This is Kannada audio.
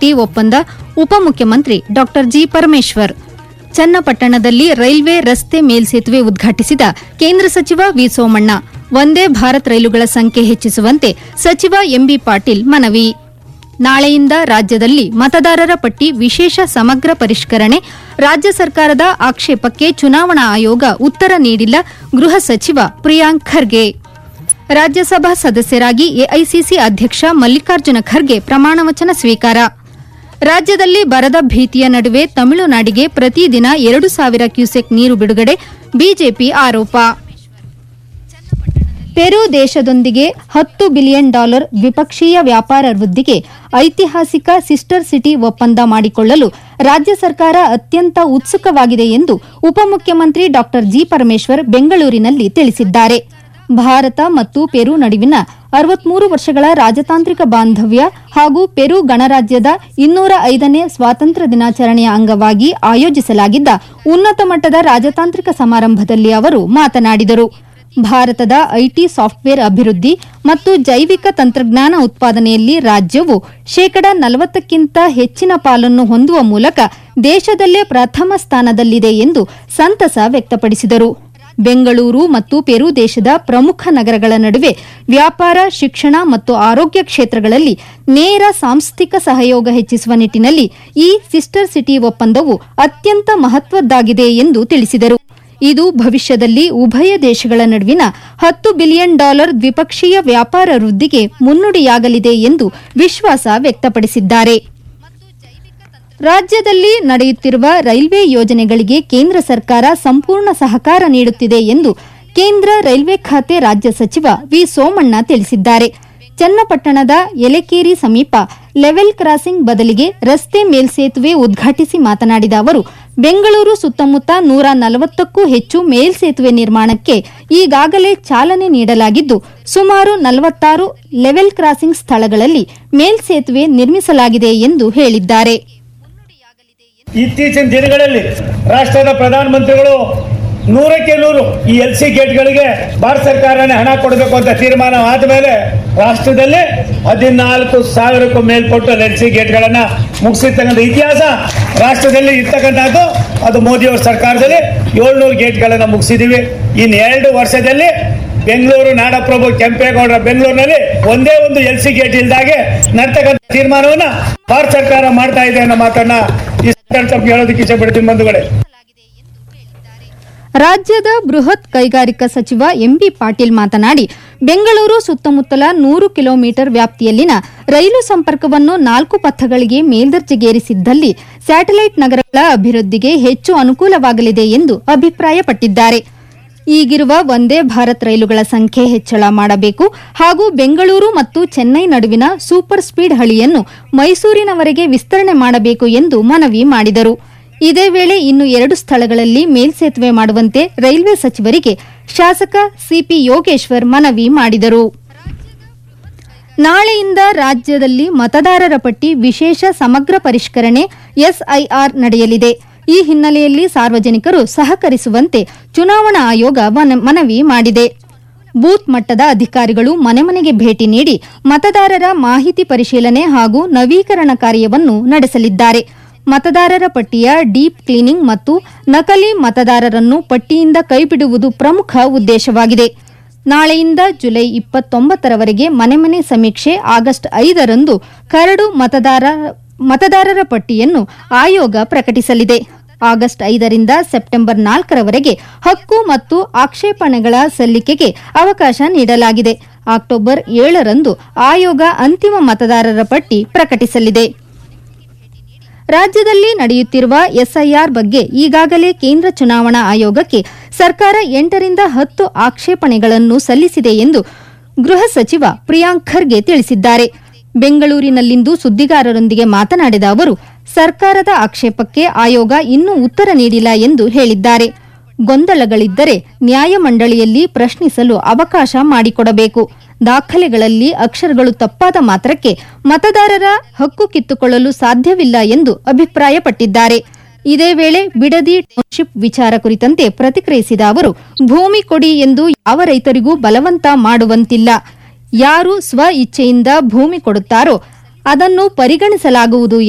ಸಿಟಿ ಒಪ್ಪಂದ ಉಪಮುಖ್ಯಮಂತ್ರಿ ಡಾ ಜಿ ಪರಮೇಶ್ವರ್ ಚನ್ನಪಟ್ಟಣದಲ್ಲಿ ರೈಲ್ವೆ ರಸ್ತೆ ಮೇಲ್ಸೇತುವೆ ಉದ್ಘಾಟಿಸಿದ ಕೇಂದ್ರ ಸಚಿವ ವಿ ಸೋಮಣ್ಣ ಒಂದೇ ಭಾರತ್ ರೈಲುಗಳ ಸಂಖ್ಯೆ ಹೆಚ್ಚಿಸುವಂತೆ ಸಚಿವ ಎಂಬಿ ಪಾಟೀಲ್ ಮನವಿ ನಾಳೆಯಿಂದ ರಾಜ್ಯದಲ್ಲಿ ಮತದಾರರ ಪಟ್ಟಿ ವಿಶೇಷ ಸಮಗ್ರ ಪರಿಷ್ಕರಣೆ ರಾಜ್ಯ ಸರ್ಕಾರದ ಆಕ್ಷೇಪಕ್ಕೆ ಚುನಾವಣಾ ಆಯೋಗ ಉತ್ತರ ನೀಡಿಲ್ಲ ಗೃಹ ಸಚಿವ ಪ್ರಿಯಾಂಕ್ ಖರ್ಗೆ ರಾಜ್ಯಸಭಾ ಸದಸ್ಯರಾಗಿ ಎಐಸಿಸಿ ಅಧ್ಯಕ್ಷ ಮಲ್ಲಿಕಾರ್ಜುನ ಖರ್ಗೆ ಪ್ರಮಾಣವಚನ ಸ್ವೀಕಾರ ರಾಜ್ಯದಲ್ಲಿ ಬರದ ಭೀತಿಯ ನಡುವೆ ತಮಿಳುನಾಡಿಗೆ ಪ್ರತಿದಿನ ಎರಡು ಸಾವಿರ ಕ್ಯೂಸೆಕ್ ನೀರು ಬಿಡುಗಡೆ ಬಿಜೆಪಿ ಆರೋಪ ಪೆರು ದೇಶದೊಂದಿಗೆ ಹತ್ತು ಬಿಲಿಯನ್ ಡಾಲರ್ ದ್ವಿಪಕ್ಷೀಯ ವ್ಯಾಪಾರ ವೃದ್ಧಿಗೆ ಐತಿಹಾಸಿಕ ಸಿಸ್ಟರ್ ಸಿಟಿ ಒಪ್ಪಂದ ಮಾಡಿಕೊಳ್ಳಲು ರಾಜ್ಯ ಸರ್ಕಾರ ಅತ್ಯಂತ ಉತ್ಸುಕವಾಗಿದೆ ಎಂದು ಉಪಮುಖ್ಯಮಂತ್ರಿ ಡಾ ಜಿ ಪರಮೇಶ್ವರ್ ಬೆಂಗಳೂರಿನಲ್ಲಿ ತಿಳಿಸಿದ್ದಾರೆ ಭಾರತ ಮತ್ತು ಪೆರು ನಡುವಿನ ಅರವತ್ಮೂರು ವರ್ಷಗಳ ರಾಜತಾಂತ್ರಿಕ ಬಾಂಧವ್ಯ ಹಾಗೂ ಪೆರು ಗಣರಾಜ್ಯದ ಇನ್ನೂರ ಐದನೇ ಸ್ವಾತಂತ್ರ್ಯ ದಿನಾಚರಣೆಯ ಅಂಗವಾಗಿ ಆಯೋಜಿಸಲಾಗಿದ್ದ ಉನ್ನತ ಮಟ್ಟದ ರಾಜತಾಂತ್ರಿಕ ಸಮಾರಂಭದಲ್ಲಿ ಅವರು ಮಾತನಾಡಿದರು ಭಾರತದ ಐಟಿ ಸಾಫ್ಟ್ವೇರ್ ಅಭಿವೃದ್ಧಿ ಮತ್ತು ಜೈವಿಕ ತಂತ್ರಜ್ಞಾನ ಉತ್ಪಾದನೆಯಲ್ಲಿ ರಾಜ್ಯವು ಶೇಕಡ ನಲವತ್ತಕ್ಕಿಂತ ಹೆಚ್ಚಿನ ಪಾಲನ್ನು ಹೊಂದುವ ಮೂಲಕ ದೇಶದಲ್ಲೇ ಪ್ರಥಮ ಸ್ಥಾನದಲ್ಲಿದೆ ಎಂದು ಸಂತಸ ವ್ಯಕ್ತಪಡಿಸಿದರು ಬೆಂಗಳೂರು ಮತ್ತು ಪೆರು ದೇಶದ ಪ್ರಮುಖ ನಗರಗಳ ನಡುವೆ ವ್ಯಾಪಾರ ಶಿಕ್ಷಣ ಮತ್ತು ಆರೋಗ್ಯ ಕ್ಷೇತ್ರಗಳಲ್ಲಿ ನೇರ ಸಾಂಸ್ಥಿಕ ಸಹಯೋಗ ಹೆಚ್ಚಿಸುವ ನಿಟ್ಟಿನಲ್ಲಿ ಈ ಸಿಸ್ಟರ್ ಸಿಟಿ ಒಪ್ಪಂದವು ಅತ್ಯಂತ ಮಹತ್ವದ್ದಾಗಿದೆ ಎಂದು ತಿಳಿಸಿದರು ಇದು ಭವಿಷ್ಯದಲ್ಲಿ ಉಭಯ ದೇಶಗಳ ನಡುವಿನ ಹತ್ತು ಬಿಲಿಯನ್ ಡಾಲರ್ ದ್ವಿಪಕ್ಷೀಯ ವ್ಯಾಪಾರ ವೃದ್ಧಿಗೆ ಮುನ್ನುಡಿಯಾಗಲಿದೆ ಎಂದು ವಿಶ್ವಾಸ ವ್ಯಕ್ತಪಡಿಸಿದ್ದಾರೆ ರಾಜ್ಯದಲ್ಲಿ ನಡೆಯುತ್ತಿರುವ ರೈಲ್ವೆ ಯೋಜನೆಗಳಿಗೆ ಕೇಂದ್ರ ಸರ್ಕಾರ ಸಂಪೂರ್ಣ ಸಹಕಾರ ನೀಡುತ್ತಿದೆ ಎಂದು ಕೇಂದ್ರ ರೈಲ್ವೆ ಖಾತೆ ರಾಜ್ಯ ಸಚಿವ ವಿ ಸೋಮಣ್ಣ ತಿಳಿಸಿದ್ದಾರೆ ಚನ್ನಪಟ್ಟಣದ ಯಲೆಕೇರಿ ಸಮೀಪ ಲೆವೆಲ್ ಕ್ರಾಸಿಂಗ್ ಬದಲಿಗೆ ರಸ್ತೆ ಮೇಲ್ಸೇತುವೆ ಉದ್ಘಾಟಿಸಿ ಮಾತನಾಡಿದ ಅವರು ಬೆಂಗಳೂರು ಸುತ್ತಮುತ್ತ ನೂರ ನಲವತ್ತಕ್ಕೂ ಹೆಚ್ಚು ಮೇಲ್ಸೇತುವೆ ನಿರ್ಮಾಣಕ್ಕೆ ಈಗಾಗಲೇ ಚಾಲನೆ ನೀಡಲಾಗಿದ್ದು ಸುಮಾರು ನಲವತ್ತಾರು ಲೆವೆಲ್ ಕ್ರಾಸಿಂಗ್ ಸ್ಥಳಗಳಲ್ಲಿ ಮೇಲ್ಸೇತುವೆ ನಿರ್ಮಿಸಲಾಗಿದೆ ಎಂದು ಹೇಳಿದ್ದಾರೆ ಇತ್ತೀಚಿನ ದಿನಗಳಲ್ಲಿ ರಾಷ್ಟ್ರದ ಪ್ರಧಾನಮಂತ್ರಿಗಳು ನೂರಕ್ಕೆ ನೂರು ಈ ಎಲ್ ಸಿ ಗೇಟ್ಗಳಿಗೆ ಭಾರತ ಸರ್ಕಾರನೇ ಹಣ ಕೊಡಬೇಕು ಅಂತ ತೀರ್ಮಾನ ಆದ ಮೇಲೆ ರಾಷ್ಟ್ರದಲ್ಲಿ ಹದಿನಾಲ್ಕು ಸಾವಿರಕ್ಕೂ ಮೇಲ್ಪಟ್ಟು ಎಲ್ ಸಿ ಗೇಟ್ಗಳನ್ನ ಮುಗಿಸಿರ್ತಕ್ಕಂಥ ಇತಿಹಾಸ ರಾಷ್ಟ್ರದಲ್ಲಿ ಇರ್ತಕ್ಕಂಥದ್ದು ಅದು ಮೋದಿಯವರ ಸರ್ಕಾರದಲ್ಲಿ ಏಳ್ನೂರು ಗೇಟ್ಗಳನ್ನು ಮುಗಿಸಿದ್ದೀವಿ ಇನ್ನು ಎರಡು ವರ್ಷದಲ್ಲಿ ಬೆಂಗಳೂರು ನಾಡಪ್ರಭು ಕೆಂಪೇಗೌಡರ ಬೆಂಗಳೂರಿನಲ್ಲಿ ಒಂದೇ ಒಂದು ಎಲ್ ಸಿ ಗೇಟ್ ಇಲ್ದಾಗೆ ನಡ್ತಕ್ಕಂಥ ತೀರ್ಮಾನವನ್ನ ಭಾರತ ಸರ್ಕಾರ ಮಾಡ್ತಾ ಇದೆ ಅನ್ನೋ ಮಾತನ್ನ ಈ ಸರ್ಕಾರ ತಮ್ಗೆ ಹೇಳೋದಕ್ಕೆ ಇಷ್ಟಪಡ್ತೀನಿ ಬಂಧುಗಳೇ ರಾಜ್ಯದ ಬೃಹತ್ ಕೈಗಾರಿಕಾ ಸಚಿವ ಎಂಬಿ ಪಾಟೀಲ್ ಮಾತನಾಡಿ ಬೆಂಗಳೂರು ಸುತ್ತಮುತ್ತಲ ನೂರು ಕಿಲೋಮೀಟರ್ ವ್ಯಾಪ್ತಿಯಲ್ಲಿನ ರೈಲು ಸಂಪರ್ಕವನ್ನು ನಾಲ್ಕು ಪಥಗಳಿಗೆ ಮೇಲ್ದರ್ಜೆಗೇರಿಸಿದ್ದಲ್ಲಿ ಸ್ಯಾಟಲೈಟ್ ನಗರಗಳ ಅಭಿವೃದ್ಧಿಗೆ ಹೆಚ್ಚು ಅನುಕೂಲವಾಗಲಿದೆ ಎಂದು ಅಭಿಪ್ರಾಯಪಟ್ಟಿದ್ದಾರೆ ಈಗಿರುವ ಒಂದೇ ಭಾರತ್ ರೈಲುಗಳ ಸಂಖ್ಯೆ ಹೆಚ್ಚಳ ಮಾಡಬೇಕು ಹಾಗೂ ಬೆಂಗಳೂರು ಮತ್ತು ಚೆನ್ನೈ ನಡುವಿನ ಸೂಪರ್ ಸ್ಪೀಡ್ ಹಳಿಯನ್ನು ಮೈಸೂರಿನವರೆಗೆ ವಿಸ್ತರಣೆ ಮಾಡಬೇಕು ಎಂದು ಮನವಿ ಮಾಡಿದರು ಇದೇ ವೇಳೆ ಇನ್ನು ಎರಡು ಸ್ಥಳಗಳಲ್ಲಿ ಮೇಲ್ಸೇತುವೆ ಮಾಡುವಂತೆ ರೈಲ್ವೆ ಸಚಿವರಿಗೆ ಶಾಸಕ ಸಿಪಿ ಯೋಗೇಶ್ವರ್ ಮನವಿ ಮಾಡಿದರು ನಾಳೆಯಿಂದ ರಾಜ್ಯದಲ್ಲಿ ಮತದಾರರ ಪಟ್ಟಿ ವಿಶೇಷ ಸಮಗ್ರ ಪರಿಷ್ಕರಣೆ ಎಸ್ಐಆರ್ ನಡೆಯಲಿದೆ ಈ ಹಿನ್ನೆಲೆಯಲ್ಲಿ ಸಾರ್ವಜನಿಕರು ಸಹಕರಿಸುವಂತೆ ಚುನಾವಣಾ ಆಯೋಗ ಮನ- ಮನವಿ ಮಾಡಿದೆ ಬೂತ್ ಮಟ್ಟದ ಅಧಿಕಾರಿಗಳು ಮನೆ ಮನೆಗೆ ಭೇಟಿ ನೀಡಿ ಮತದಾರರ ಮಾಹಿತಿ ಪರಿಶೀಲನೆ ಹಾಗೂ ನವೀಕರಣ ಕಾರ್ಯವನ್ನು ನಡೆಸಲಿದ್ದಾರೆ ಮತದಾರರ ಪಟ್ಟಿಯ ಡೀಪ್ ಕ್ಲೀನಿಂಗ್ ಮತ್ತು ನಕಲಿ ಮತದಾರರನ್ನು ಪಟ್ಟಿಯಿಂದ ಕೈಬಿಡುವುದು ಪ್ರಮುಖ ಉದ್ದೇಶವಾಗಿದೆ ನಾಳೆಯಿಂದ ಜುಲೈ ಇಪ್ಪತ್ತೊಂಬತ್ತರವರೆಗೆ ಮನೆ ಮನೆ ಸಮೀಕ್ಷೆ ಆಗಸ್ಟ್ ಐದರಂದು ಕರಡು ಮತದಾರ ಮತದಾರರ ಪಟ್ಟಿಯನ್ನು ಆಯೋಗ ಪ್ರಕಟಿಸಲಿದೆ ಆಗಸ್ಟ್ ಐದರಿಂದ ಸೆಪ್ಟೆಂಬರ್ ನಾಲ್ಕರವರೆಗೆ ಹಕ್ಕು ಮತ್ತು ಆಕ್ಷೇಪಣೆಗಳ ಸಲ್ಲಿಕೆಗೆ ಅವಕಾಶ ನೀಡಲಾಗಿದೆ ಅಕ್ಟೋಬರ್ ಏಳರಂದು ಆಯೋಗ ಅಂತಿಮ ಮತದಾರರ ಪಟ್ಟಿ ಪ್ರಕಟಿಸಲಿದೆ ರಾಜ್ಯದಲ್ಲಿ ನಡೆಯುತ್ತಿರುವ ಎಸ್ಐಆರ್ ಬಗ್ಗೆ ಈಗಾಗಲೇ ಕೇಂದ್ರ ಚುನಾವಣಾ ಆಯೋಗಕ್ಕೆ ಸರ್ಕಾರ ಎಂಟರಿಂದ ಹತ್ತು ಆಕ್ಷೇಪಣೆಗಳನ್ನು ಸಲ್ಲಿಸಿದೆ ಎಂದು ಗೃಹ ಸಚಿವ ಪ್ರಿಯಾಂಕ್ ಖರ್ಗೆ ತಿಳಿಸಿದ್ದಾರೆ ಬೆಂಗಳೂರಿನಲ್ಲಿಂದು ಸುದ್ದಿಗಾರರೊಂದಿಗೆ ಮಾತನಾಡಿದ ಅವರು ಸರ್ಕಾರದ ಆಕ್ಷೇಪಕ್ಕೆ ಆಯೋಗ ಇನ್ನೂ ಉತ್ತರ ನೀಡಿಲ್ಲ ಎಂದು ಹೇಳಿದ್ದಾರೆ ಗೊಂದಲಗಳಿದ್ದರೆ ನ್ಯಾಯಮಂಡಳಿಯಲ್ಲಿ ಪ್ರಶ್ನಿಸಲು ಅವಕಾಶ ಮಾಡಿಕೊಡಬೇಕು ದಾಖಲೆಗಳಲ್ಲಿ ಅಕ್ಷರಗಳು ತಪ್ಪಾದ ಮಾತ್ರಕ್ಕೆ ಮತದಾರರ ಹಕ್ಕು ಕಿತ್ತುಕೊಳ್ಳಲು ಸಾಧ್ಯವಿಲ್ಲ ಎಂದು ಅಭಿಪ್ರಾಯಪಟ್ಟಿದ್ದಾರೆ ಇದೇ ವೇಳೆ ಬಿಡದಿ ಟೌನ್ಶಿಪ್ ವಿಚಾರ ಕುರಿತಂತೆ ಪ್ರತಿಕ್ರಿಯಿಸಿದ ಅವರು ಭೂಮಿ ಕೊಡಿ ಎಂದು ಯಾವ ರೈತರಿಗೂ ಬಲವಂತ ಮಾಡುವಂತಿಲ್ಲ ಯಾರು ಸ್ವ ಇಚ್ಛೆಯಿಂದ ಭೂಮಿ ಕೊಡುತ್ತಾರೋ ಅದನ್ನು ಪರಿಗಣಿಸಲಾಗುವುದು